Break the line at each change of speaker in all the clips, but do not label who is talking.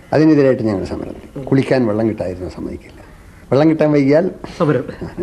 അതിനെതിരായിട്ട് ഞങ്ങൾ സമരം നടത്തി. കുളിക്കാൻ വെള്ളം കിട്ടായിരുന്നു സമ്മതിക്കില്ല വെള്ളം കിട്ടാൻ വൈകിയാൽ
സമരം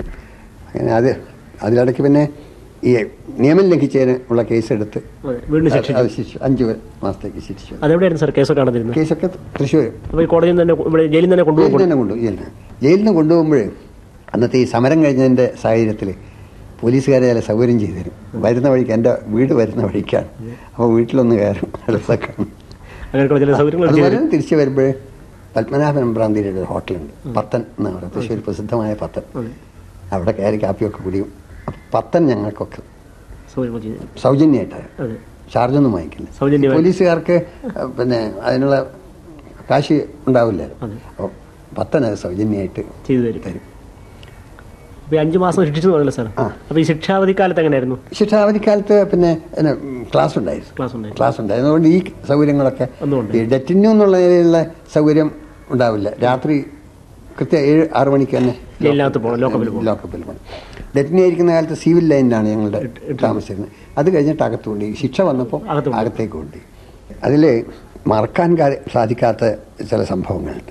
അങ്ങനെ അത് അതിലിടയ്ക്ക് പിന്നെ ഈ നിയമം ലംഘിച്ചതിന് ഉള്ള കേസെടുത്ത്
അതെ, വീണ്ടും ശിക്ഷിച്ചു
അത് ശിക്ഷ അഞ്ച് മാസത്തേക്ക് ശിക്ഷിച്ചു
അതെവിടെയായിരുന്നു സാർ കേസൊക്കെ നടന്നിരുന്നത്
കേസൊക്കെ തൃശ്ശൂർ
അപ്പോൾ ഈ കോടതിയിൽ നിന്ന് തന്നെ ഇവിടെ ജയിലിൽ നിന്ന് തന്നെ
ജയിലിൽ
കൊണ്ടുപോകും
തന്നെ കൊണ്ടുപോയി ജയിലിൽ ജയിലിൽ നിന്ന് കൊണ്ടുപോകുമ്പോൾ അന്നത്തെ ഈ സമരം കഴിഞ്ഞതിൻ്റെ സാഹചര്യത്തിൽ പോലീസുകാരെ ചില സൗകര്യം ചെയ്തു തരും വരുന്ന വഴിക്ക് എൻ്റെ വീട് വരുന്ന വഴിക്കാണ് അപ്പോൾ വീട്ടിലൊന്ന് കയറും അടുത്തൊക്കെ
അങ്ങനെയൊക്കെയുള്ള ചില സൗകര്യങ്ങൾ ചെയ്തു
അതുപോലെ തിരിച്ച് വരുമ്പോൾ പത്മനാഭൻ പ്രാന്തിയുടെ ഒരു ഹോട്ടലുണ്ട് പത്തൻ എന്നാണ് പറയുന്നത് തൃശ്ശൂർ പ്രസിദ്ധമായ പത്തൻ
അതെ.
അവിടെ കയറി കാപ്പിയൊക്കെ കുടിയും അപ്പൊ പത്തൻ ഞങ്ങൾക്കൊക്കെ
സൗകര്യങ്ങൾ ചെയ്തു തരും.
സൗജന്യമായിട്ടാണ്
അതെ
ചാർജൊന്നും വാങ്ങിക്കില്ല
സൗജന്യമായി.
പോലീസുകാർക്ക് അഹ് പിന്നെ അതിനുള്ള കാശ് ഉണ്ടാവില്ലല്ലോ
അതെ.
അപ്പോൾ പത്തനത് സൗജന്യമായിട്ട്
ചെയ്തു തരും
തരും
അപ്പോൾ ഈ അഞ്ച് മാസം ശിക്ഷിച്ചു പറഞ്ഞല്ലോ സാർ
ആ.
അപ്പോൾ ഈ ശിക്ഷാവധി കാലത്ത് എങ്ങനെയായിരുന്നു
ശിക്ഷാവധിക്കാലത്ത് പിന്നെ പിന്നെ ക്ലാസ് ഉണ്ടായിരുന്നു
ക്ലാസ് ഉണ്ടായിരുന്നു
ക്ലാസ് ഉണ്ടായിരുന്നു അതുകൊണ്ട് ഈ സൗകര്യങ്ങളൊക്കെ
ഒന്നുമുണ്ട്.
ഈ ഡെറ്റിന്യൂ എന്നുള്ള നിലയിലുള്ള സൗകര്യം ഉണ്ടാവില്ല രാത്രി കൃത്യം ഏഴ് ആറ് മണിക്ക് തന്നെ
ജയിലിനകത്ത് പോകണം, ലോക്കപ്പിൽ പോകണം.
ലോക്കപ്പിൽ പോകണം ഡെറ്റിനി ആയിരിക്കുന്ന കാലത്ത് സിവിൽ ലൈനിലാണ് ഞങ്ങളുടെ താമസിച്ചിരുന്നത് അത് കഴിഞ്ഞിട്ട് അകത്ത് കൊണ്ടുപോയി ശിക്ഷ വന്നപ്പോൾ
അകത്ത് കൊണ്ടുപോയി.
അകത്തേക്ക് കൊണ്ടുപോയി അതിൽ മറക്കാൻ കാ- സാധിക്കാത്ത ചില സംഭവങ്ങളുണ്ട്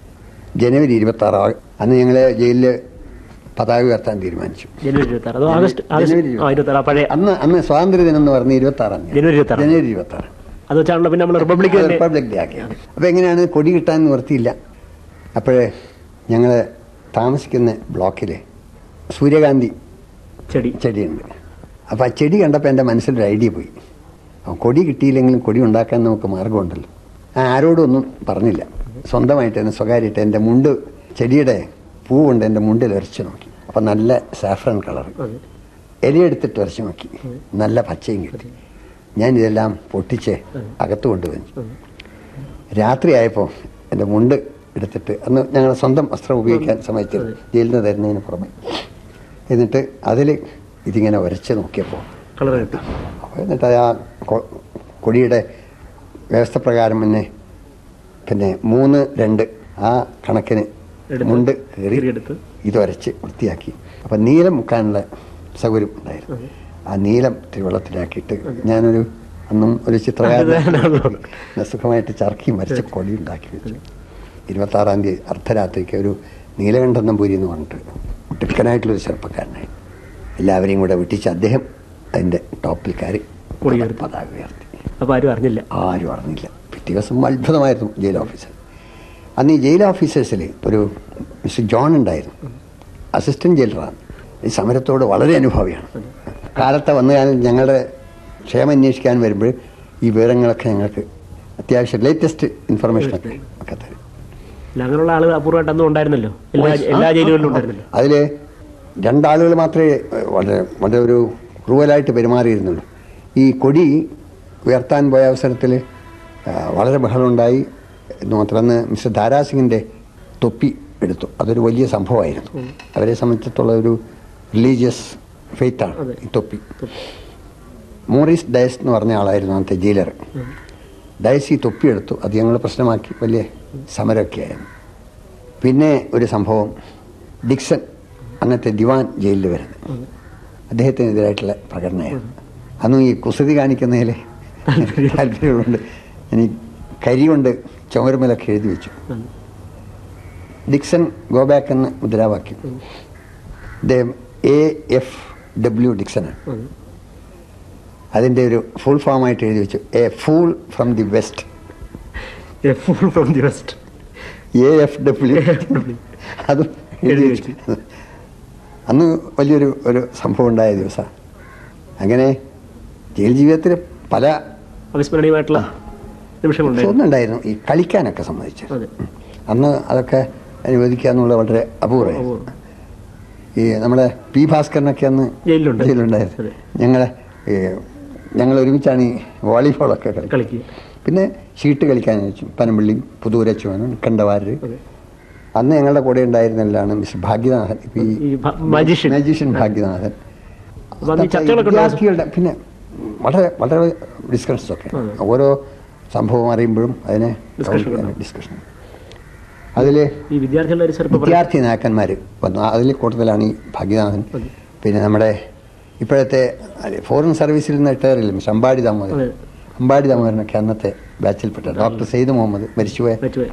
ജനുവരി ഇരുപത്തി ആറ് അന്ന് ഞങ്ങൾ ജയിലിൽ പതാക ഉയർത്താൻ തീരുമാനിച്ചു
ജനുവരി ഇരുപത്തി ആറ് അതോ ആഗസ്റ്റ് ആഗസ്റ്റ്
ജനുവരി
ആ ഇരുപത്തി ആറ് പഴയ
അന്ന് അന്ന് സ്വാതന്ത്ര്യ ദിനം എന്ന് പറഞ്ഞ ഇരുപത്തി ആറാം
ജനുവരി ഇരുപത്തി ആറ്
ജനുവരി ഇരുപത്തി ആറ്
അത് വെച്ചാണല്ലോ പിന്നെ നമ്മൾ റിപ്പബ്ലിക് തന്നെ
റിപ്പബ്ലിക് ഡേ ആക്കി അപ്പോൾ എങ്ങനെയാണ് കൊടി കിട്ടാൻ നിവർത്തിയില്ല അപ്പോഴേ ഞങ്ങൾ താമസിക്കുന്ന ബ്ലോക്കിൽ സൂര്യകാന്തി
ചെടി
ചെടിയുണ്ട് അപ്പോൾ ആ ചെടി കണ്ടപ്പോൾ എൻ്റെ മനസ്സിലൊരു ഐഡിയ പോയി അപ്പോൾ കൊടി കിട്ടിയില്ലെങ്കിലും കൊടി ഉണ്ടാക്കാൻ നമുക്ക് മാർഗമുണ്ടല്ലോ ആ ആരോടും ഒന്നും പറഞ്ഞില്ല സ്വന്തമായിട്ട് തന്നെ സ്വകാര്യമായിട്ട് എൻ്റെ മുണ്ട് ചെടിയുടെ പൂ കൊണ്ട് എൻ്റെ മുണ്ടിൽ ഉരച്ച് നോക്കി അപ്പം നല്ല സാഫ്രൻ കളർ
അതെ
ഇലയെടുത്തിട്ട് ഉരച്ച് നോക്കി നല്ല പച്ചയും കിട്ടി ഞാൻ ഇതെല്ലാം പൊട്ടിച്ച് അകത്ത് കൊണ്ടുവന്നു രാത്രിയായപ്പോൾ എൻ്റെ മുണ്ട് എടുത്തിട്ട് അന്ന് ഞങ്ങൾ സ്വന്തം വസ്ത്രം ഉപയോഗിക്കാൻ സമ്മതിച്ചു ജയിലിൽ നിന്ന് തരുന്നതിന് പുറമെ എന്നിട്ട് അതിൽ ഇതിങ്ങനെ ഉരച്ച് നോക്കിയപ്പോൾ
കളർ കിട്ടി
അപ്പോൾ എന്നിട്ട് ആ കൊ- കൊടിയുടെ വ്യവസ്ഥ പ്രകാരം തന്നെ പിന്നെ മൂന്ന് രണ്ട് ആ കണക്കിന്
എടുത്ത്
മുണ്ട് കയറി
കീറിയെടുത്ത്
ഇത് വരച്ച് വൃത്തിയാക്കി അപ്പം നീലം മുക്കാനുള്ള സൗകര്യം ഉണ്ടായിരുന്നു ആ നീലം തിരുവള്ളത്തിലാക്കിയിട്ട് ഞാനൊരു അന്നും ഒരു ചിത്രകാരനാണ് സുഖമായിട്ട് ചർക്കിയും വരച്ച് കൊടി ഉണ്ടാക്കി വെച്ചു ഇരുപത്തി ആറാം തീയതി അർദ്ധരാത്രിക്ക് ഒരു നീലകണ്ഠൻ നമ്പൂരി എന്ന് പറഞ്ഞിട്ട് മിടുക്കനായിട്ടുള്ളൊരു ചെറുപ്പക്കാരനായി എല്ലാവരെയും കൂടെ വിട്ടിച്ച് അദ്ദേഹം അതിൻ്റെ ടോപ്പിൽ കയറി
കൊടി ഉയർത്തി.
പതാക ഉയർത്തി
അപ്പോൾ ആരും അറിഞ്ഞില്ല
ആരും അറിഞ്ഞില്ല പിറ്റേ ദിവസം അത്ഭുതമായിരുന്നു ജയിൽ ഓഫീസർ അന്ന് ഈ ജയിൽ ഓഫീസേഴ്സിൽ ഒരു മിസ്റ്റർ ജോൺ ഉണ്ടായിരുന്നു അസിസ്റ്റന്റ് ജയിലറാണ് ഈ സമരത്തോട് വളരെ അനുഭവിയാണ് കാലത്തെ വന്നു കാലം ഞങ്ങളുടെ ക്ഷേമം അന്വേഷിക്കാൻ വരുമ്പോൾ ഈ വിവരങ്ങളൊക്കെ ഞങ്ങൾക്ക് അത്യാവശ്യം ലേറ്റസ്റ്റ് ഇൻഫർമേഷനൊക്കെ ഒക്കെ തരും
ഇല്ല, അങ്ങനെയുള്ള ആളുകൾ അപൂർവമായിട്ട് അന്നും ഉണ്ടായിരുന്നല്ലോ എല്ലാ എല്ലാ ജയിലുകളിലും ഉണ്ടായിരുന്നല്ലോ
അതിൽ രണ്ടാളുകൾ മാത്രമേ ഏഹ്, വളരെ വളരെ ഒരു ക്രൂവലായിട്ട് പെരുമാറിയിരുന്നുള്ളൂ ഈ കൊടി ഉയർത്താൻ പോയ അവസരത്തിൽ വളരെ ബഹളമുണ്ടായി എന്ന് മാത്രമല്ല മിസ്റ്റർ ധാരാസിംഗിൻ്റെ തൊപ്പി എടുത്തു അതൊരു വലിയ സംഭവമായിരുന്നു അവരെ സംബന്ധിച്ചിടത്തോളം ഒരു റിലീജിയസ് ഫെയ്ത്താണ്
അതെ.
ഈ തൊപ്പി മോറിസ് ഡയസ് എന്ന് പറഞ്ഞ ആളായിരുന്നു അന്നത്തെ ജയിലർ ഡയസ് ഈ തൊപ്പി എടുത്തു അത് ഞങ്ങൾ പ്രശ്നമാക്കി വലിയ സമരമൊക്കെ ആയിരുന്നു പിന്നെ ഒരു സംഭവം ഡിക്സൺ അന്നത്തെ ദിവാൻ ജയിലിൽ വരുന്നത് അദ്ദേഹത്തിനെതിരായിട്ടുള്ള പ്രകടനമായിരുന്നു അന്നും ഈ കുസൃതി കാണിക്കുന്നതിൽ താല്പര്യമുണ്ട് എനിക്ക് കരി കൊണ്ട് ചുമരുമലൊക്കെ എഴുതി വെച്ചു ഡിക്സൺ ഗോ ബാക്ക് എന്ന മുദ്രാവാക്യം അദ്ദേഹം എ എഫ് ഡബ്ല്യു ഡിക്സനാണ്
അതെ.
അതിൻ്റെ ഒരു ഫുൾ ഫോമായിട്ട് എഴുതി വെച്ചു a fool from the west
A fool from the west.
A F W അതും എഴുതി വെച്ചു അന്ന് വലിയൊരു ഒരു സംഭവം ഉണ്ടായ ദിവസമാണ് അങ്ങനെ ജയിൽ ജീവിതത്തിൽ പല
അവിസ്മരണീയമായിട്ടുള്ള നിമിഷങ്ങളുണ്ടായിരുന്നു
ഒന്നുണ്ടായിരുന്നു ഈ കളിക്കാനൊക്കെ സമ്മതിച്ചു
അതെ
അന്ന് അതൊക്കെ അനുവദിക്കുക എന്നുള്ളത് വളരെ അപൂർവമായി
അപൂർവം.
ഈ നമ്മുടെ പി ഭാസ്കരനൊക്കെ അന്ന്
ജയിലിലുണ്ട്.
ജയിലുണ്ടായിരുന്നു
അതെ.
ഞങ്ങളെ ഈ ഞങ്ങൾ ഒരുമിച്ചാണ് ഈ വോളിബോളൊക്കെ കളി
കളിക്കുക
പിന്നെ ഷീട്ട് കളിക്കാൻ വെച്ചു പനമ്പള്ളി പുതൂരച്ചുവനും കണ്ടവാര്
അതെ.
അന്ന് ഞങ്ങളുടെ കൂടെ ഉണ്ടായിരുന്നല്ലാണ് മിസ്റ്റർ ഭാഗ്യനാഥൻ ഇപ്പൊ
ഈ ഭ- magician.
മാജീഷ്യൻ ഭാഗ്യനാഥൻ
അപ്പൊ അന്ന് ഈ ചർച്ചകളൊക്കെ ഉണ്ടായിരുന്നു.
വിദ്യാർത്ഥികളുടെ പിന്നെ വളരെ വളരെ ഡിസ്കഷൻസ് ഒക്കെ ഓരോ സംഭവം അറിയുമ്പോഴും അതിനെ
Discussion ഉണ്ടാവും.
ഡിസ്കഷൻ അതിൽ
ഈ വിദ്യാർത്ഥികളുടെ ഒരു ചെറുപ്പം
വിദ്യാർത്ഥി നേതാക്കന്മാർ വന്നു അതിൽ കൂടുതലാണ് ഈ ഭാഗ്യനാഥൻ
അതെ.
പിന്നെ നമ്മുടെ ഇപ്പോഴത്തെ ഫോറിൻ സർവീസിൽ നിന്ന് റിട്ടയറില്ല മിസ്റ്റർ അമ്പാടി ദാമോദരൻ
അതെ.
അമ്പാടി ദാമോദരനൊക്കെ അന്നത്തെ ബാച്ചിൽപ്പെട്ട ഡോക്ടർ സെയ്ദ് മുഹമ്മദ് മരിച്ചുപോയ
മരിച്ചുപോയ